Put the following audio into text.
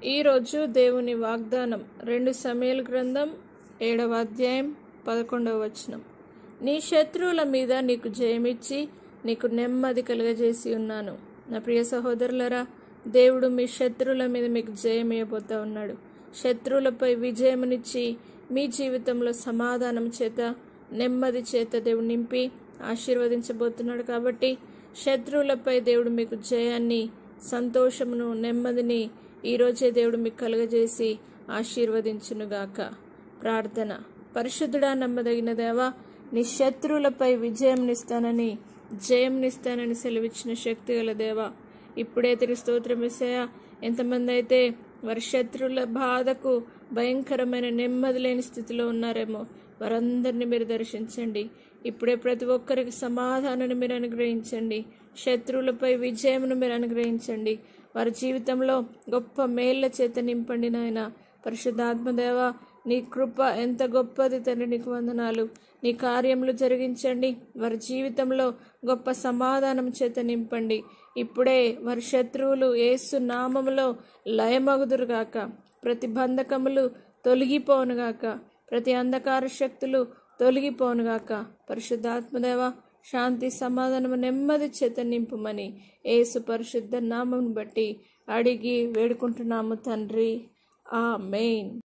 ఈరోజు దేవుని వాగ్దానం రెండు సమయల గ్రంథం ఏడవ అధ్యాయం పదకొండవ వచనం నీ శత్రువుల మీద నీకు జయమిచ్చి నీకు నెమ్మది కలుగజేసి ఉన్నాను నా ప్రియ సహోదరులరా దేవుడు మీ శత్రువుల మీద మీకు జయం ఇవ్వబోతా ఉన్నాడు శత్రువులపై విజయమునిచ్చి మీ జీవితంలో సమాధానం చేత నెమ్మది చేత దేవుడు నింపి ఆశీర్వదించబోతున్నాడు కాబట్టి శత్రువులపై దేవుడు మీకు జయాన్ని సంతోషమును నెమ్మదిని ఈరోజే దేవుడు మీకు కలుగజేసి ఆశీర్వదించునుగాక ప్రార్థన పరిశుద్ధుడా నమ్మదగిన దేవా నీ శత్రువులపై విజయంనిస్తానని జయంనిస్తానని సెలవిచ్చిన శక్తి గల దేవా ఇప్పుడే తిరిగి స్తోత్రం ఇస్తాయా ఎంతమంది అయితే వారి శత్రువుల బాధకు భయంకరమైన నెమ్మది లేని స్థితిలో ఉన్నారేమో వారందరినీ మీరు దర్శించండి ఇప్పుడే ప్రతి ఒక్కరికి సమాధానాన్ని మీరు అనుగ్రహించండి శత్రువులపై విజయమును మీరు అనుగ్రహించండి వారి జీవితంలో గొప్ప మేళ్ల చేత నింపండి నాయన పరిశుద్ధాత్మదేవ నీ కృప ఎంత గొప్పది తండ్రి నీకు వందనాలు నీ కార్యములు జరిగించండి వారి జీవితంలో గొప్ప సమాధానం చేత నింపండి ఇప్పుడే వారి శత్రువులు ఏసు నామములో లయమగుదురుగాక ప్రతి బంధకములు తొలగిపోనుగాక ప్రతి అంధకార శక్తులు తొలగిపోనుగాక పరిశుద్ధాత్మదేవ శాంతి సమాధానము నెమ్మది చేత నింపుమని ఏసు పరిశుద్ధ నామం బట్టి అడిగి వేడుకుంటున్నాము తండ్రి ఆ మెయిన్